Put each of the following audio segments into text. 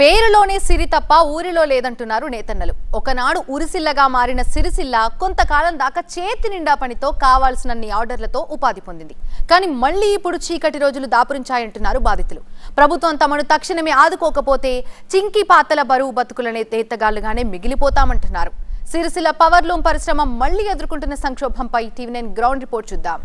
పేరులోనే సిరి తప్ప ఊరిలో లేదంటున్నారు నేతన్నలు ఒకనాడు ఉరిసిల్లగా మారిన సిరిసిల్ల కొంతకాలం దాకా చేతి నిండా పనితో కావాల్సినన్ని ఆర్డర్లతో ఉపాధి పొందింది కానీ మళ్ళీ ఇప్పుడు చీకటి రోజులు దాపురించాయంటున్నారు బాధితులు ప్రభుత్వం తమను తక్షణమే ఆదుకోకపోతే చింకి పాతల బరువు బతుకులనే తేతగాళ్లుగానే మిగిలిపోతామంటున్నారు సిరిసిల్ల పవర్లూమ్ పరిశ్రమ మళ్లీ ఎదుర్కొంటున్న సంక్షోభంపై టీవీ నైన్ గ్రౌండ్ రిపోర్ట్ చూద్దాం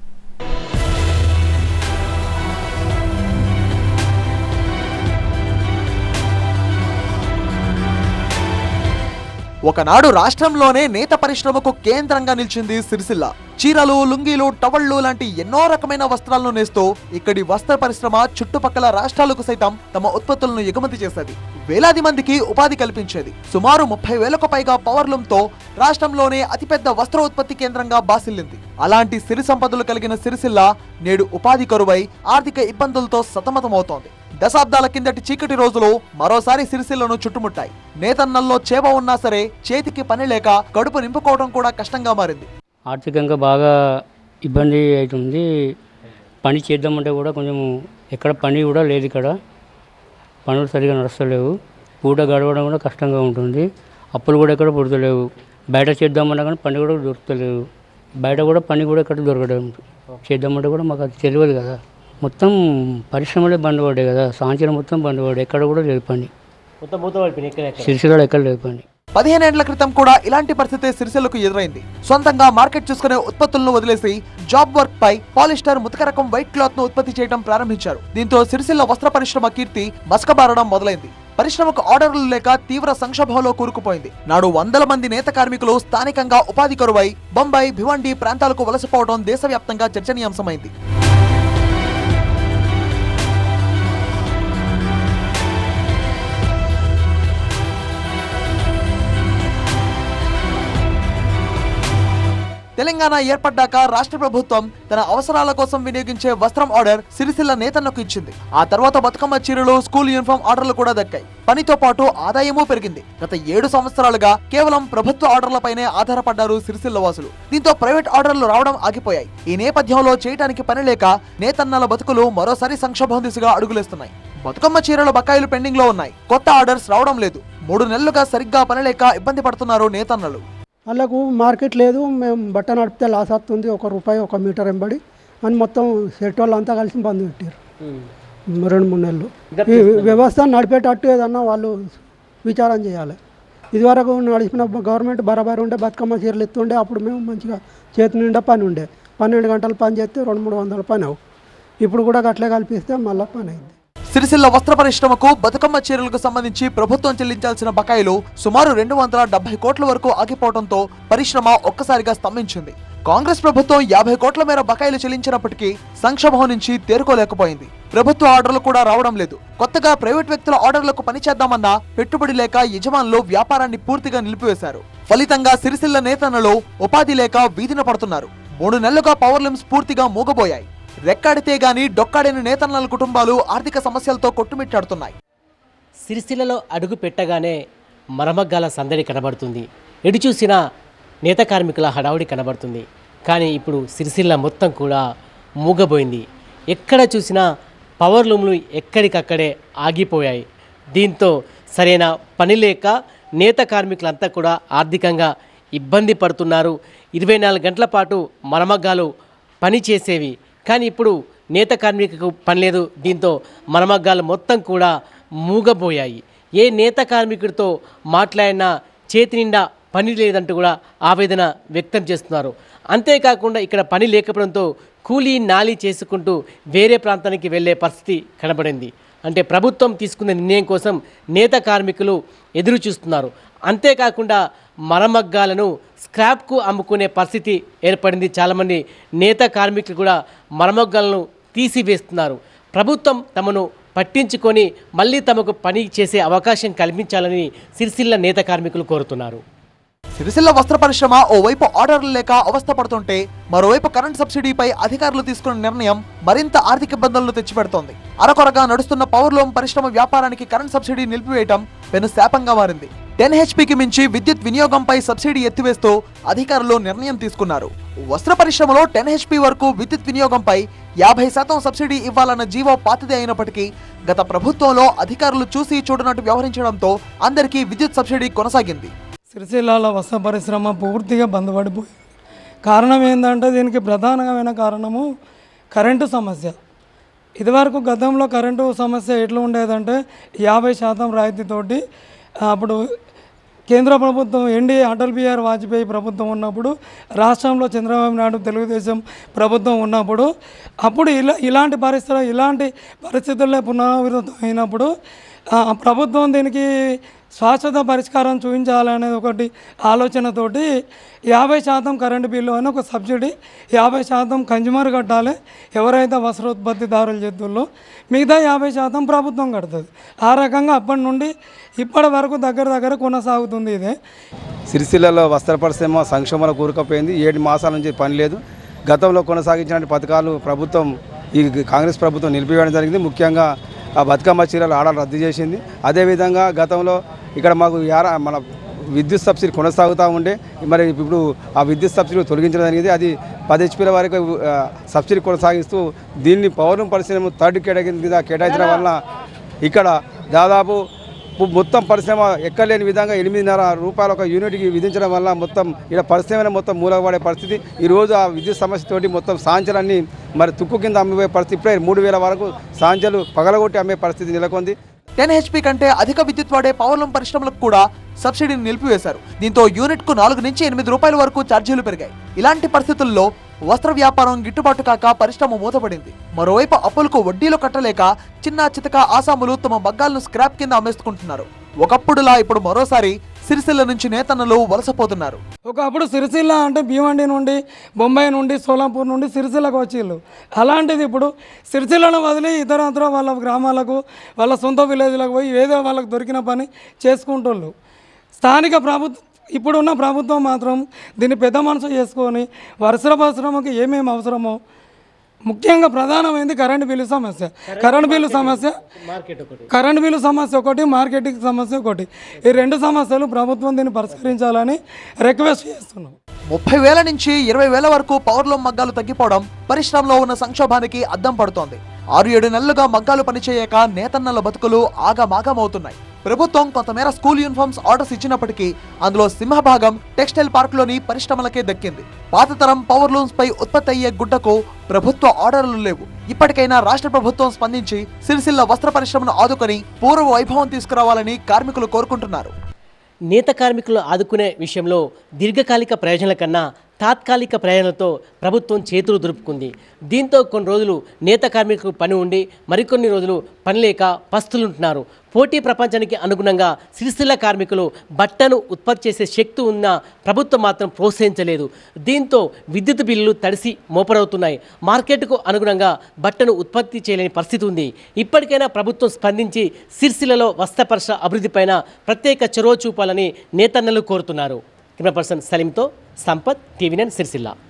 ఒకనాడు రాష్ట్రంలోనే నేత పరిశ్రమకు కేంద్రంగా నిలిచింది సిరిసిల్ల చీరలు లుంగీలు టవళ్లు లాంటి ఎన్నో రకమైన వస్త్రాలను నేస్తూ ఇక్కడి వస్త్ర పరిశ్రమ చుట్టుపక్కల రాష్ట్రాలకు సైతం తమ ఉత్పత్తులను ఎగుమతి చేసేది వేలాది మందికి ఉపాధి కల్పించేది సుమారు ముప్పై వేలకు పైగా పవర్లూమ్తో రాష్ట్రంలోనే అతిపెద్ద వస్త్ర ఉత్పత్తి కేంద్రంగా బాసిల్లింది అలాంటి సిరి సంపదలు కలిగిన సిరిసిల్ల నేడు ఉపాధి కరువై ఆర్థిక ఇబ్బందులతో సతమతమవుతోంది దశాబ్దాల కిందటి చీకటి రోజులు మరోసారి సిరిసిల్లను చుట్టుముట్టాయి నేతన్నల్లో చేవ ఉన్నా సరే చేతికి పని లేక కడుపు నింపుకోవడం కూడా కష్టంగా మారింది ఆర్థికంగా బాగా ఇబ్బంది అవుతుంది పని చేద్దామంటే కూడా కొంచెం ఎక్కడ పని కూడా లేదు ఇక్కడ పనులు సరిగా నడుస్తలేవు పూట గడవడం కూడా కష్టంగా ఉంటుంది అప్పులు కూడా ఎక్కడ పుడతలేవు బయట చేద్దామన్నా కానీ పని కూడా దొరుకుతలేవు బయట కూడా పని కూడా ఎక్కడ దొరకడం చేద్దామంటే కూడా మాకు అది తెలియదు కదా మొత్తం పరిశ్రమలే బంద్ పడ్డాయి కదా సాయంత్రం మొత్తం బంద్ పడ్డాయి ఎక్కడ కూడా లేదు పని మొత్తం మూత పడిపోయినాయి ఇక్కడ ఎక్కడ సిరిసిలో ఎక్కడ లేదు పని పదిహేనేండ్ల క్రితం కూడా ఇలాంటి పరిస్థితి సిరిసిల్లకు ఎదురైంది సొంతంగా మార్కెట్ చూసుకునే ఉత్పత్తులను వదిలేసి జాబ్ వర్క్ పై పాలిస్టర్ ముతక రకం వైట్ క్లాత్ ను ఉత్పత్తి చేయడం ప్రారంభించారు దీంతో సిరిసిల్ల వస్త్ర పరిశ్రమ కీర్తి మసకబారడం మొదలైంది పరిశ్రమకు ఆర్డర్లు లేక తీవ్ర సంక్షోభంలో కూరుకుపోయింది నాడు వందల మంది నేత కార్మికులు స్థానికంగా ఉపాధి కరువై బొంబాయి భివండి ప్రాంతాలకు వలసపోవడం దేశవ్యాప్తంగా చర్చనీయాంశమైంది తెలంగాణ ఏర్పడ్డాక రాష్ట్ర ప్రభుత్వం తన అవసరాల కోసం వినియోగించే వస్త్రం ఆర్డర్ సిరిసిల్ల నేతన్నకు ఇచ్చింది ఆ తర్వాత బతుకమ్మ చీరలు స్కూల్ యూనిఫామ్ ఆర్డర్లు కూడా దక్కాయి పనితో పాటు ఆదాయమూ పెరిగింది గత ఏడు సంవత్సరాలుగా కేవలం ప్రభుత్వ ఆర్డర్లపైనే ఆధారపడ్డారు సిరిసిల్ల వాసులు దీంతో ప్రైవేట్ ఆర్డర్లు రావడం ఆగిపోయాయి ఈ నేపథ్యంలో చేయడానికి పని లేక నేతన్నల బతుకులు మరోసారి సంక్షోభం దిశగా అడుగులేస్తున్నాయి బతుకమ్మ చీరల బకాయిలు పెండింగ్ లో ఉన్నాయి కొత్త ఆర్డర్స్ రావడం లేదు మూడు నెలలుగా సరిగ్గా పని లేక ఇబ్బంది పడుతున్నారు నేతన్నలు వాళ్ళకు మార్కెట్ లేదు మేము బట్ట నడిపితే లాస్ వస్తుంది ఒక రూపాయి ఒక మీటర్ ఎంబడి అని మొత్తం సెట్ వాళ్ళంతా కలిసి బంద్ పెట్టారు రెండు మూడు నెలలు ఈ వ్యవస్థ నడిపేటట్టు ఏదన్నా వాళ్ళు విచారం చేయాలి ఇదివరకు నడిపిన గవర్నమెంట్ బరాబర్ ఉండే బతుకమ్మ చీరలు ఎత్తుండే అప్పుడు మేము మంచిగా చేతి నిండా పని ఉండే పన్నెండు గంటలు పని చేస్తే రెండు మూడు వందల పని అవు ఇప్పుడు కూడా గట్లే కల్పిస్తే మళ్ళీ పని అయింది సిరిసిల్ల వస్త్ర పరిశ్రమకు బతుకమ్మ చీరలకు సంబంధించి ప్రభుత్వం చెల్లించాల్సిన బకాయిలు సుమారు రెండు వందల డెబ్బై కోట్ల వరకు ఆగిపోవడంతో పరిశ్రమ ఒక్కసారిగా స్తంభించింది కాంగ్రెస్ ప్రభుత్వం యాభై కోట్ల మేర బకాయిలు చెల్లించినప్పటికీ సంక్షోభం నుంచి తేరుకోలేకపోయింది ప్రభుత్వ ఆర్డర్లు కూడా రావడం లేదు కొత్తగా ప్రైవేట్ వ్యక్తుల ఆర్డర్లకు పనిచేద్దామన్నా పెట్టుబడి లేక యజమానులు వ్యాపారాన్ని పూర్తిగా నిలిపివేశారు ఫలితంగా సిరిసిల్ల నేతన్నలు ఉపాధి లేక వీధిన పడుతున్నారు మూడు నెలలుగా పవర్లూమ్స్ పూర్తిగా మూగబోయాయి రెక్కాడితే గాని డొక్కాడిన నేతన్నల కుటుంబాలు ఆర్థిక సమస్యలతో కొట్టుమిట్టాడుతున్నాయి సిరిసిల్లలో అడుగు పెట్టగానే మరమగ్గాల సందడి కనబడుతుంది ఎటు చూసినా నేత కార్మికుల హడావుడి కనబడుతుంది కానీ ఇప్పుడు సిరిసిల్ల మొత్తం కూడా మూగబోయింది ఎక్కడ చూసినా పవర్ లూమ్లు ఎక్కడికక్కడే ఆగిపోయాయి దీంతో సరైన పని లేక నేత కార్మికులంతా కూడా ఆర్థికంగా ఇబ్బంది పడుతున్నారు ఇరవై నాలుగు గంటల పాటు మరమగ్గాలు పని చేసేవి కానీ ఇప్పుడు నేత కార్మికులకు పని లేదు దీంతో మరమగ్గాలు మొత్తం కూడా మూగబోయాయి ఏ నేత కార్మికుడితో మాట్లాడినా చేతి నిండా పని లేదంటూ కూడా ఆవేదన వ్యక్తం చేస్తున్నారు అంతేకాకుండా ఇక్కడ పని లేకపోవడంతో కూలీ నాలి చేసుకుంటూ వేరే ప్రాంతానికి వెళ్ళే పరిస్థితి కనబడింది అంటే ప్రభుత్వం తీసుకున్న నిర్ణయం కోసం నేత కార్మికులు ఎదురు చూస్తున్నారు అంతేకాకుండా మరమగ్గాలను స్క్రాప్కు అమ్ముకునే పరిస్థితి ఏర్పడింది చాలామంది నేత కార్మికులు కూడా మరమగ్గాలను తీసివేస్తున్నారు ప్రభుత్వం తమను పట్టించుకొని మళ్ళీ తమకు పని చేసే అవకాశం కల్పించాలని సిరిసిల్ల నేత కార్మికులు కోరుతున్నారు సిరిసిల్ల వస్త్ర పరిశ్రమ ఓవైపు ఆర్డర్లు లేక అవస్థ పడుతుంటే మరోవైపు కరెంట్ సబ్సిడీపై అధికారులు తీసుకున్న నిర్ణయం మరింత ఆర్థిక ఇబ్బందులను తెచ్చిపెడుతోంది అరకొరగా నడుస్తున్న పవర్లూమ్ పరిశ్రమ వ్యాపారానికి కరెంట్ సబ్సిడీ నిలిపివేయటం పెను శాపంగా మారింది టెన్ హెచ్పికి మించి విద్యుత్ వినియోగంపై సబ్సిడీ ఎత్తివేస్తూ అధికారులు నిర్ణయం తీసుకున్నారు వస్త్ర పరిశ్రమలో టెన్ హెచ్పి వరకు విద్యుత్ వినియోగంపై యాభై శాతం సబ్సిడీ ఇవ్వాలన్న జీవో పాతదే అయినప్పటికీ గత ప్రభుత్వంలో అధికారులు చూసి చూడనట్టు వ్యవహరించడంతో అందరికీ విద్యుత్ సబ్సిడీ కొనసాగింది సిరిసిల్లాల వస్త్ర పరిశ్రమ పూర్తిగా బంద్ పడిపోయింది కారణం ఏంటంటే దీనికి ప్రధానమైన కారణము కరెంటు సమస్య ఇదివరకు గతంలో కరెంటు సమస్య ఎట్లా ఉండేదంటే యాభై శాతం రాయితీతోటి అప్పుడు కేంద్ర ప్రభుత్వం ఎన్డీఏ అటల్ బిహారీ వాజ్పేయి ప్రభుత్వం ఉన్నప్పుడు రాష్ట్రంలో చంద్రబాబు నాయుడు తెలుగుదేశం ప్రభుత్వం ఉన్నప్పుడు అప్పుడు ఇలా ఇలాంటి పరిస్థితులు ఇలాంటి పరిస్థితుల్లో పునరావృతం అయినప్పుడు ఆ, ప్రభుత్వం దీనికి శాశ్వత పరిష్కారం చూపించాలనేది ఒకటి ఆలోచనతోటి యాభై శాతం కరెంటు బిల్లు అని ఒక సబ్సిడీ యాభై శాతం కన్జ్యూమర్ కట్టాలి ఎవరైతే వస్త్రోత్పత్తిదారులు చేతుల్లో మిగతా యాభై శాతం ప్రభుత్వం కడుతుంది ఆ రకంగా అప్పటి నుండి ఇప్పటి వరకు దగ్గర దగ్గర కొనసాగుతుంది ఇదే సిరిసిల్లలో వస్త్ర పరిశ్రమ సంక్షోభంలో కూరుకుపోయింది ఏడు మాసాల నుంచి పని లేదు గతంలో కొనసాగించిన పథకాలు ప్రభుత్వం ఈ కాంగ్రెస్ ప్రభుత్వం నిలిపివేయడం జరిగింది ముఖ్యంగా ఆ బతుకమ్మ చీరలు ఆడాలు రద్దు చేసింది అదేవిధంగా గతంలో ఇక్కడ మాకు యారా మన విద్యుత్ సబ్సిడీ కొనసాగుతూ ఉండే మరి ఇప్పుడు ఆ విద్యుత్ సబ్సిడీ తొలగించడం జరిగింది అది పది హెచ్పీల వరకు ఆ, సబ్సిడీ కొనసాగిస్తూ దీన్ని పౌరం పరిశ్రమ థర్డ్ కేటగిరీ కింద కేటాయించడం వలన ఇక్కడ దాదాపు పు- మొత్తం పరిశ్రమ ఎక్కలేని విధంగా ఎనిమిదిన్నర రూపాయల ఒక యూనిట్కి విధించడం వల్ల మొత్తం ఇక్కడ పరిశ్రమ మొత్తం మూలపడే పరిస్థితి ఈరోజు ఆ విద్యుత్ సమస్యతోటి మొత్తం సాంచలన్నీ మరి తుక్కు కింద అమ్మిపోయే పరిస్థితి ఇప్పుడే మూడు వేల వరకు సాంచలు పగలగొట్టి అమ్మే పరిస్థితి నెలకొంది టెన్ హెచ్పి కంటే అధిక విద్యుత్ వాడే పవర్లూమ్ పరిశ్రమలకు కూడా సబ్సిడీని నిలిపివేశారు దీంతో యూనిట్ కు నాలుగు నుంచి ఎనిమిది రూపాయల వరకు ఛార్జీలు పెరిగాయి ఇలాంటి పరిస్థితుల్లో వస్త్ర వ్యాపారం గిట్టుబాటు కాక పరిశ్రమ మూతపడింది మరోవైపు అప్పులకు వడ్డీలు కట్టలేక చిన్న చితక ఆసాములు తమ మగ్గాలను స్క్రాప్ కింద అమ్మేసుకుంటున్నారు ఒకప్పుడులా ఇప్పుడు మరోసారి సిరిసిల్ల నుంచి నేతన్నలు వలసపోతున్నారు ఒకప్పుడు సిరిసిల్ల అంటే భీమండి నుండి బొంబాయి నుండి సోలాపూర్ నుండి సిరిసిల్లకు వచ్చిళ్ళు అలాంటిది ఇప్పుడు సిరిసిల్లను వదిలి ఇతరత్ర వాళ్ళ గ్రామాలకు వాళ్ళ సొంత విలేజ్లకు పోయి ఏదో వాళ్ళకి దొరికిన పని చేసుకుంటుళ్ళు స్థానిక ప్రభుత్వం ఇప్పుడున్న ప్రభుత్వం మాత్రం దీన్ని పెద్ద మనసు చేసుకొని వరుసల పరిశ్రమకి ఏమేమి అవసరమో ముఖ్యంగా ప్రధానమైనది కరెంటు బిల్లు సమస్య కరెంటు బిల్లు సమస్య మార్కెట్ ఒకటి కరెంట్ బిల్లు సమస్య ఒకటి మార్కెటింగ్ సమస్య ఒకటి ఈ రెండు సమస్యలు ప్రభుత్వం దీన్ని పరిష్కరించాలని రిక్వెస్ట్ చేస్తున్నాం ముప్పై వేల నుంచి ఇరవై వేల వరకు పవర్లూమ్ మగ్గాలు తగ్గిపోవడం పరిశ్రమలో ఉన్న సంక్షోభానికి అద్దం పడుతోంది ఆరు ఏడు నెలలుగా మగ్గాలు పనిచేయక నేతన్నల బతుకులు ఆగమాగమవుతున్నాయి ప్రభుత్వం కొంతమేర స్కూల్ యూనిఫామ్స్ ఆర్డర్స్ ఇచ్చినప్పటికీ అందులో సింహభాగం టెక్స్టైల్ పార్కులోని పరిశ్రమలకే దక్కింది పాతతరం పవర్ లూమ్స్ పై ఉత్పత్తి అయ్యే గుడ్డకు ప్రభుత్వ ఆర్డర్లు లేవు ఇప్పటికైనా రాష్ట్ర ప్రభుత్వం స్పందించి సిరిసిల్ల వస్త్ర పరిశ్రమను ఆదుకొని పూర్వ వైభవం తీసుకురావాలని కార్మికులు కోరుకుంటున్నారు నేత కార్మికులు ఆదుకునే విషయంలో దీర్ఘకాలిక ప్రయోజనాల కన్నా తాత్కాలిక ప్రయోజనాలతో ప్రభుత్వం చేతులు దులుపుకుంది దీంతో కొన్ని రోజులు నేత కార్మికులకు పని ఉండి మరికొన్ని రోజులు పని లేక పస్తులుంటున్నారు పోటీ ప్రపంచానికి అనుగుణంగా సిరిసిల్ల కార్మికులు బట్టను ఉత్పత్తి చేసే శక్తి ఉన్న ప్రభుత్వం మాత్రం ప్రోత్సహించలేదు దీంతో విద్యుత్ బిల్లులు తడిసి మోపరవుతున్నాయి మార్కెట్కు అనుగుణంగా బట్టను ఉత్పత్తి చేయలేని పరిస్థితి ఉంది ఇప్పటికైనా ప్రభుత్వం స్పందించి సిరిసిల్లలో వస్త్ర పరిశ్రమ అభివృద్ధిపైన ప్రత్యేక చొరవ చూపాలని నేతన్నలు కోరుతున్నారు కెమెరా పర్సన్ సలీంతో సంపత్ టీవీ నైన్ సిరిసిల్ల